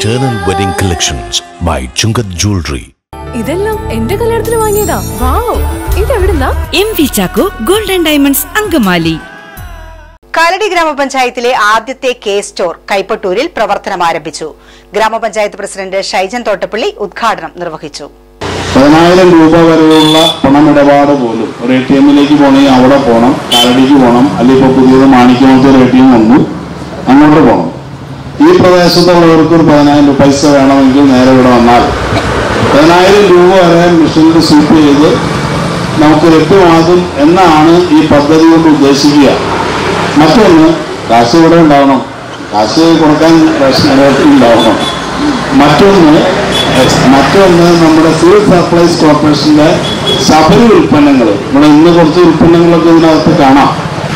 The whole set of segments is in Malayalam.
Eternal Wedding Collections by Chungat Jewelry. ഇതെല്ലാം എന്റെ കല്യാണത്തിന് വാങ്ങിയതാ വാവ് ഇതെവിടുന്നാ M V Chacko golden diamonds Angamaly Kalady ഗ്രാമപഞ്ചായത്തിലെ ആദ്യത്തെ കെ സ്റ്റോർ കൈപ്പട്ടൂരിൽ പ്രവർത്തനം ആരംഭിച്ചു ഗ്രാമപഞ്ചായത്ത് പ്രസിഡന്റ് ഷൈജൻ തോട്ടപ്പള്ളി ഉദ്ഘാടനം നിർവഹിച്ചു പതിനായിരം രൂപ വരെയുള്ള പണമിടപാട് പോലും ഒരു എ ടി എമ്മിലേക്ക് പോകണമെങ്കിൽ അവിടെ പോകണം കാലടിക്ക് പോകണം അല്ലെങ്കിൽ ഇപ്പോൾ പുതിയത് മാണിക്യമത്തെ ഒരു എ ടി എം വന്നു അങ്ങോട്ട് പോകണം ഈ പ്രദേശത്തുള്ളവർക്ക് ഒരു പതിനായിരം രൂപ പൈസ വേണമെങ്കിൽ നേരെ ഇവിടെ വന്നാൽ പതിനായിരം രൂപ വരെ മെഷീനിൽ സ്വീപ്പ് ചെയ്ത് നമുക്ക് ലഭ്യമാകും എന്നാണ് ഈ പദ്ധതി കൊണ്ട് ഉദ്ദേശിക്കുക മറ്റൊന്ന് കാശ് ഇവിടെ ഉണ്ടാവണം കാശ് കൊടുക്കാൻ റേഷൻ കടയിൽ ഉണ്ടാവണം മറ്റൊന്ന് മറ്റൊന്ന് നമ്മുടെ സിവിൽ സപ്ലൈസ് കോർപ്പറേഷന്റെ ശബരി ഉൽപ്പന്നങ്ങൾ ഇവിടെ ഇന്ന് കുറച്ച് ഉൽപ്പന്നങ്ങളൊക്കെ ഇതിനകത്ത് കാണാം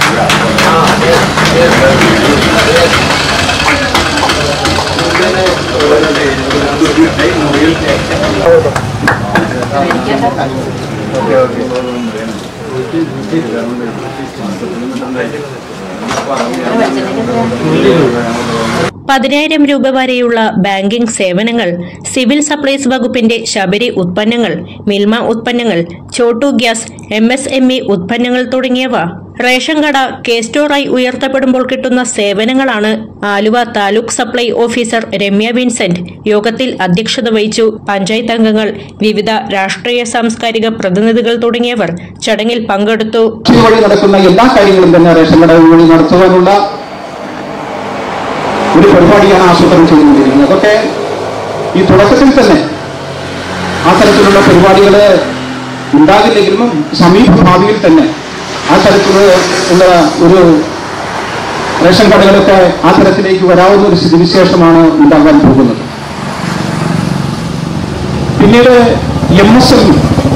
പതിനായിരം രൂപ വരെയുള്ള ബാങ്കിംഗ് സേവനങ്ങൾ സിവിൽ സപ്ലൈസ് വകുപ്പിന്റെ ശബരി ഉത്പന്നങ്ങൾ മിൽമ ഉത്പന്നങ്ങൾ Chhotu gas M S M E ഉത്പന്നങ്ങൾ തുടങ്ങിയവ റേഷൻ കട കെ സ്റ്റോറായി ഉയർത്തപ്പെടുമ്പോൾ കിട്ടുന്ന സേവനങ്ങളാണ് Aluva taluk supply officer Ramya Vincent യോഗത്തിൽ അധ്യക്ഷത വഹിച്ചു പഞ്ചായത്ത് അംഗങ്ങൾ വിവിധ രാഷ്ട്രീയ സാംസ്കാരിക പ്രതിനിധികൾ തുടങ്ങിയവർ ചടങ്ങിൽ പങ്കെടുത്തു ഈ വഴി നടക്കുന്ന എല്ലാ കാര്യങ്ങളും തന്നെ റേഷൻ കട വഴി നടത്തുവാനുള്ള ഒരു പരിപാടിയാണ് ആസൂത്രണം ചെയ്തുകൊണ്ടിരിക്കുന്നത് അതൊക്കെ ഈ തുടക്കത്തിൽ തന്നെ ആ തരത്തിലുള്ള പരിപാടികൾ ഉണ്ടാകില്ലെങ്കിലും സമീപ ഭാവിയിൽ തന്നെ ആ തരത്തിലുള്ള ഉള്ള ഒരു റേഷൻ കടകളൊക്കെ ആ തരത്തിലേക്ക് വരാവുന്ന ഒരു സ്ഥിതിവിശേഷമാണ് ഉണ്ടാകാൻ പോകുന്നത് പിന്നീട് എം എസ് എം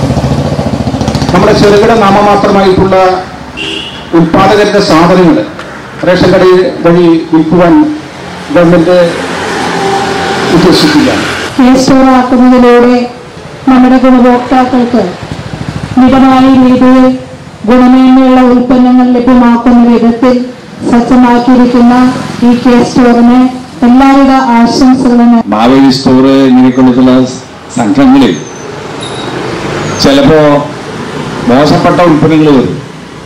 നമ്മുടെ ചെറുകിട നാമമാത്രമായിട്ടുള്ള ഉൽപാദകരുടെ സാധനങ്ങൾ റേഷൻ കടയിൽ വഴി വിൽക്കുവാൻ ഗവൺമെന്റ് ഉദ്ദേശിക്കുകയാണ് കെ സ്റ്റോർ ആക്കുന്നതിലൂടെ നമ്മുടെ ഗുണഭോക്താക്കൾക്ക് മിതമായ രീതിയിൽ ഗുണമേന്മയുള്ള ഉൽപ്പന്നങ്ങൾ ലഭ്യമാക്കുന്ന വിധത്തിൽ സജ്ജമാക്കിയിരിക്കുന്ന ഈ കെ സ്റ്റോറിന് എല്ലാവിധ ആശംസകളും മാവേലി സ്റ്റോർ ഇങ്ങനെയൊക്കെയുള്ള സംഘങ്ങളിൽ ചിലപ്പോ മോശപ്പെട്ട ഉൽപ്പന്നങ്ങൾ വരും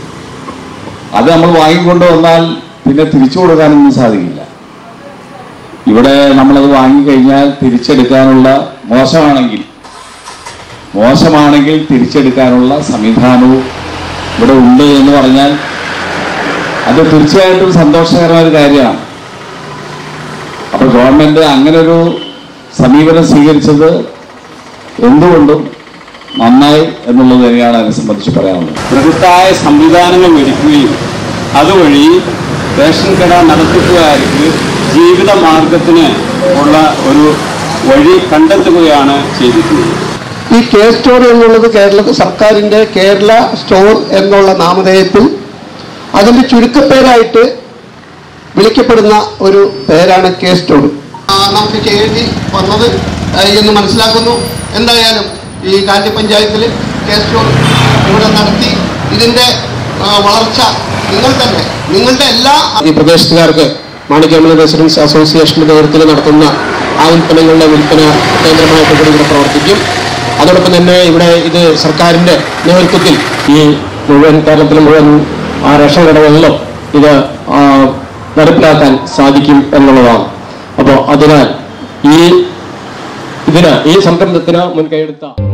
അത് നമ്മൾ വാങ്ങിക്കൊണ്ട് വന്നാൽ പിന്നെ തിരിച്ചു കൊടുക്കാനൊന്നും സാധിക്കില്ല ഇവിടെ നമ്മളത് വാങ്ങിക്കഴിഞ്ഞാൽ തിരിച്ചെടുക്കാനുള്ള മോശമാണെങ്കിൽ മോശമാണെങ്കിൽ തിരിച്ചെടുക്കാനുള്ള സംവിധാനവും ഇവിടെ ഉണ്ട് എന്ന് പറഞ്ഞാൽ അത് തീർച്ചയായിട്ടും സന്തോഷകരമായ ഒരു കാര്യമാണ് അപ്പൊ ഗവൺമെന്റ് അങ്ങനെ ഒരു സമീപനം സ്വീകരിച്ചത് എന്തുകൊണ്ടും നന്നായി എന്നുള്ളത് തന്നെയാണ് അതിനെ സംബന്ധിച്ച് പറയാനുള്ളത് ബൃഹത്തായ സംവിധാനങ്ങൾ ഒരുക്കുകയും അതുവഴി റേഷൻ കട നടത്തിപ്പുകാർക്ക് ജീവിത മാർഗത്തിന് ഉള്ള ഒരു വഴി കണ്ടെത്തുകയാണ് ചെയ്തിട്ടുള്ളത് ഈ കെ സ്റ്റോർ എന്നുള്ളത് കേരള സർക്കാരിൻ്റെ കേരള സ്റ്റോർ എന്നുള്ള നാമധേയത്തിൽ അതിൻ്റെ ചുരുക്കപ്പേരായിട്ട് വിളിക്കപ്പെടുന്ന ഒരു പേരാണ് കെ സ്റ്റോർ നമുക്ക് എഴുതി വന്നത് ആ, എന്ന് മനസ്സിലാക്കുന്നു എന്തായാലും ഈ കാഞ്ഞി പഞ്ചായത്തിൽ കെ സ്റ്റോർ ഇവിടെ നടത്തി ഇതിൻ്റെ ആ, വളർച്ച നിങ്ങൾ തന്നെ നിങ്ങളുടെ എല്ലാ ഈ പ്രദേശത്തുകാർക്ക് മാണിക്യമല റെസിഡൻസ് അസോസിയേഷന്റെ നേതൃത്വത്തിൽ നടത്തുന്ന ആ ഉൽപ്പന്നങ്ങളുടെ വിൽപ്പന കേന്ദ്രമായിട്ട് കൂടി ഇവിടെ പ്രവർത്തിക്കും അതോടൊപ്പം തന്നെ ഇവിടെ ഇത് സർക്കാരിന്റെ നേതൃത്വത്തിൽ ഈ മുഴുവൻ കേരളത്തിലെ മുഴുവൻ ആ റേഷൻ കടകളിലും ഇത് ആ, നടപ്പിലാക്കാൻ സാധിക്കും എന്നുള്ളതാണ് അപ്പോൾ അതിനാൽ ഈ ഇതിന് ഈ സംരംഭത്തിന് മുൻകൈയെടുത്ത